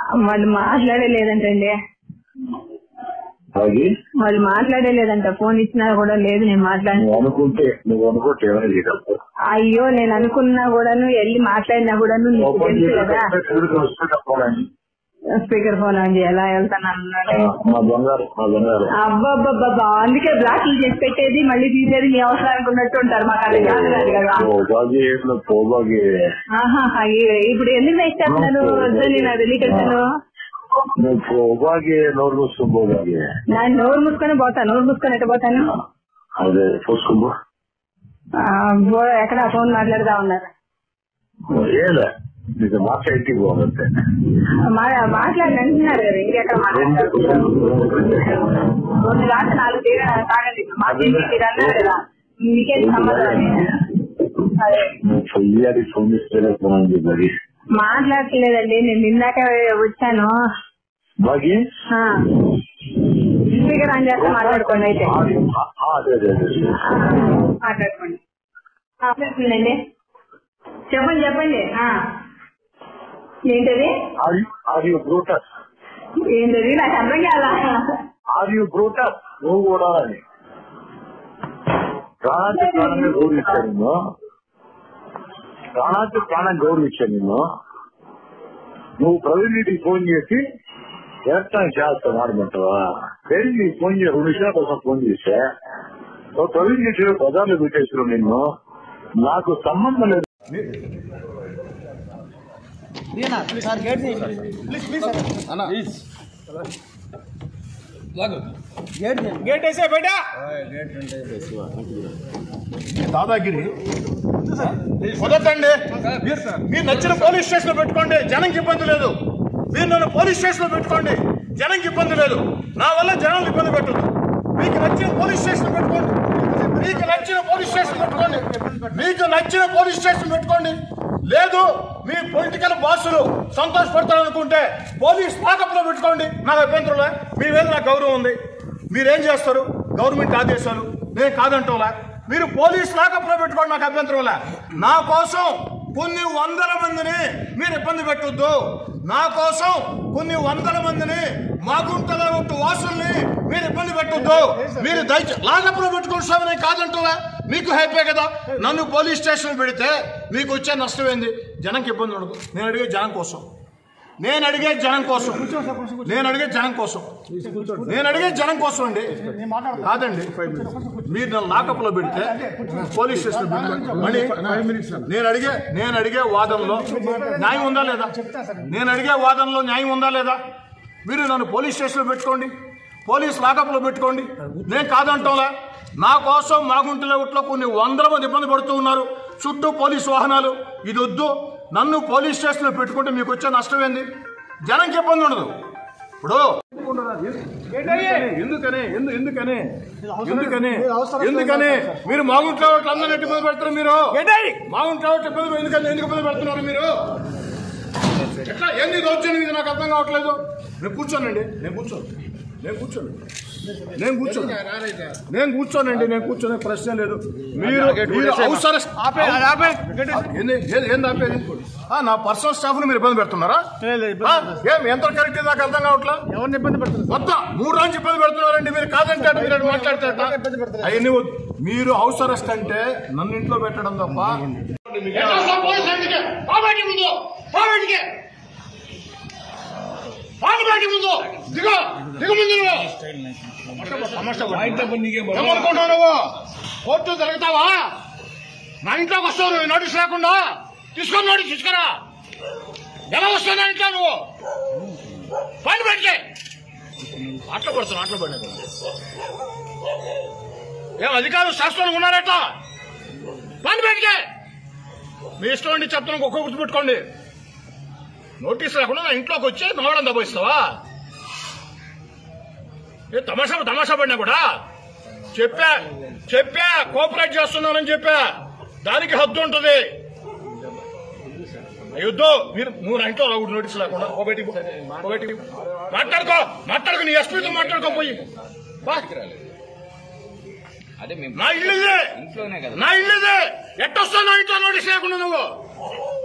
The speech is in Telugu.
వాళ్ళు మాట్లాడలేదంటండి అది వాళ్ళు మాట్లాడలేదంట ఫోన్ ఇచ్చినా కూడా లేదు నేను మాట్లాడి నువ్వు అనుకుంటే నువ్వు అనుకుంటే ఏమైనా చేయగలవు అయ్యో నేను అనుకున్నా కూడాను వెళ్ళి మాట్లాడినా కూడాను నీకు ఓపెన్ తెలుసు కదా వస్తే చెప్పాలని స్పీకర్ ఫోన్ ఆన్ చేయి, ఎలా వెళ్తాను అన్నాడు మా బంగారు మా బంగారు అబ్బబ్బబ్బబ్బా అందుకే బ్లాక్లు చేసి పెట్టేది మళ్ళీ తీసేది మీ అవసరానికి ఉన్నట్టు ఉంటారు మాకు అది కాదు కాదు కదా పోబాగి పోబాగి ఆహా, ఈ- ఇప్పుడు ఎందుకు నెక్స్ట్ చెప్తాను వద్దని నాకు తెలియకను నువ్వు పోబాగి నోరు మూసుకుని పోబాగి నా నోరు మూసుకొని పోతా నోరు మూసుకొని ఎట్ట పోతాను అదే పోసుకోబో ఆ, బో- ఎక్కడ ఫోన్ మాట్లాడుతా ఉన్నారు ఏలే నీకు మాట ఇంటికి పోవాలంటే మా- మాట్లాడి అంటున్నారు కదా ఇంకెక్కడ మాట్లాడతారు రెండు రాత్రి నాలుగు తీర తాగండి మాకు మీరు అన్నారు కదా మీకేం సంబంధం అని. అదే నువ్వు చెయ్యాలి ఫోన్ ఇస్తేనే ఫోన్ చెప్పాలి మాట్లాడట్లేదండి నేను నిన్నాక వచ్చాను బాగి ఆ. స్పీకర్ ఆన్ చేస్తే మాట్లాడుకోండి అయితే అదే అదే అదే ఆ, మాట్లాడుకోండి ఆ, చెప్తుందండి చెప్పండి చెప్పండి ఆ. ఏంటది ఆర్ యూ బ్రూటస్ ఏంటది నాకు అర్థం కాదా ఆర్ యూ బ్రూటస్ నువ్వు కూడా అని ప్రాణానికి ప్రాణంగా గౌరవించాను నిన్ను ప్రాణానికి ప్రాణం గౌరవించాను నిన్ను నువ్వు ప్రవీణ్ రెడ్డికి ఫోన్ చేసి ఎలక్ట్రానిక్ చేస్తా మాడమంటావా ప్రవీణ్ నీకు ఫోన్ చేసి రెండు నిమిషాల కోసం ఫోన్ చేస్తే నువ్వు ప్రవీణ్ రెడ్డి బజార్లో పెట్టేస్తున్నావు నిన్ను నాకు సంబంధం లేదు గేట్ వేసే బయట దాదాగిరి కుదరదండి మీరు మీరు నచ్చిన పోలీస్ స్టేషన్ లో పెట్టుకోండి జనంకి ఇబ్బంది లేదు మీరు నన్ను పోలీస్ స్టేషన్ లో పెట్టుకోండి జనంకి ఇబ్బంది లేదు నా వల్ల జనాలు ఇబ్బంది పెట్టదు మీకు నచ్చిన పోలీస్ స్టేషన్ పెట్టుకోండి మీకు నచ్చిన పోలీస్ స్టేషన్ పెట్టుకోండి మీకు నచ్చిన పోలీస్ స్టేషన్ పెట్టుకోండి లేదు మీ పొలిటికల్ బాసులు సంతోషపడతారనుకుంటే పోలీస్ లాకప్ లో పెట్టుకోండి నాకు అభ్యంతరంలే మీ మీద నాకు గౌరవం ఉంది మీరేం చేస్తారు గవర్నమెంట్ ఆదేశాలు నేను కాదంటోలా మీరు పోలీస్ లాకప్ లో పెట్టుకోండి నాకు అభ్యంతరంలే నా కోసం కొన్ని వందల మందిని మీరు ఇబ్బంది పెట్టొద్దు నా కోసం కొన్ని వందల మందిని మాగుంటల ఒట్టు వాసుల్ని మీరు ఇబ్బంది పెట్టొద్దు మీరు దయచేసి లాకప్ లో పెట్టుకుని స్వామి నేను కాదంటున్నా మీకు హ్యాపీ కదా నన్ను పోలీస్ స్టేషన్ పెడితే మీకు వచ్చే నష్టం ఏంది జనంకి ఇబ్బంది ఉండదు నేను అడిగే జనం కోసం నేను అడిగే జనం కోసం నేను అడిగే జనం కోసం నేను అడిగే జనం కోసం అండి కాదండి మీరు నన్ను లాకప్ లో పెడితే పోలీస్ స్టేషన్ మళ్ళీ నేను అడిగే నేను అడిగే వాదనలో న్యాయం ఉందా లేదా నేను అడిగే వాదనలో న్యాయం ఉందా లేదా మీరు నన్ను పోలీస్ స్టేషన్ లో పెట్టుకోండి పోలీస్ లాకప్ లో పెట్టుకోండి నేను కాదంటాంలా నా కోసం మాగుంటల ఒట్లో కొన్ని వందల మంది ఇబ్బంది పడుతూ ఉన్నారు చుట్టూ పోలీస్ వాహనాలు ఇది వద్దు నన్ను పోలీస్ స్టేషన్ లో పెట్టుకుంటే మీకు వచ్చే నష్టం ఏంది జనంకి ఇబ్బంది ఉండదు ఇప్పుడు ఎందుకని ఎందు- ఎందుకని ఎందుకని ఎందుకని మీరు మాగుంట్లో అందరూ ఎట్టి ఇబ్బంది పెడతారు మీరు మాగుంట్లో ఇబ్బంది ఎందుకని ఎందుకు ఇబ్బంది పెడుతున్నారు మీరు ఎట్లా ఏంది దౌర్జన్యం ఇది నాకు అర్థం కావట్లేదు నేను కూర్చోనండి నేను కూర్చోను నేను కూర్చోను నేను కూర్చోను నేను కూర్చోనండి నేను కూర్చోనే ప్రశ్న లేదు మీరు మీరు అవసర ఏంది ఏది- ఏంది ఆపేది ఆ, నా పర్సనల్ స్టాఫ్ మీరు ఇబ్బంది పెడుతున్నారా ఆ, ఏం ఎంత కరెక్ట్ నాకు అర్థం కావట్లా ఎవరిని ఇబ్బంది పెడుతుంది మొత్తం మూడు రోజులు ఇబ్బంది పెడుతున్నారండి మీరు కాదంటే అటు మీరు అటు మాట్లాడతారట అవన్నీ వద్దు. మీరు హౌస్ అరెస్ట్ అంటే నన్ను ఇంట్లో పెట్టడం తప్ప ముందు దిగ దిగ ముందు ఏమనుకుంటున్నావు నువ్వు కోర్టు జరుగుతావా నా ఇంట్లోకి వస్తావు నువ్వు నోటీస్ లేకుండా తీసుకొని నోటీస్ తీసుకురా ఎలా వస్తావు నా ఇంట్లో నువ్వు పని పెడితే అట్లా పడుతున్నా అట్లా పడినా ఏం అధికారులు శాస్త్రంగా ఉన్నారట పని పెడితే మీ ఇష్టం అండి చెప్తాను ఒక్క గుర్తుపెట్టుకోండి నోటీస్ లేకుండా నా ఇంట్లోకి వచ్చి నవ్వడం దబాయిస్తావా ఏ తమాషా తమాషా పడినా కూడా చెప్పా చెప్పా కోఆపరేట్ చేస్తున్నానని చెప్పా దానికి హద్దు ఉంటుంది అయ్యొద్దు మీరు నువ్వు నా ఇంట్లో రాకూడదు నోటీస్ లేకుండా ఓ బయటికి పో. ఓ బయటికి పో. మాట్లాడుకో మాట్లాడుకో నీ ఎస్పీతో మాట్లాడుకో పోయి బా. అదే మేము నా ఇల్లు ఇదే ఇంట్లోనే కదా నా ఇల్లు ఇదే ఎట్టొస్తావు నా ఇంట్లో నోటీస్ లేకుండా నువ్వు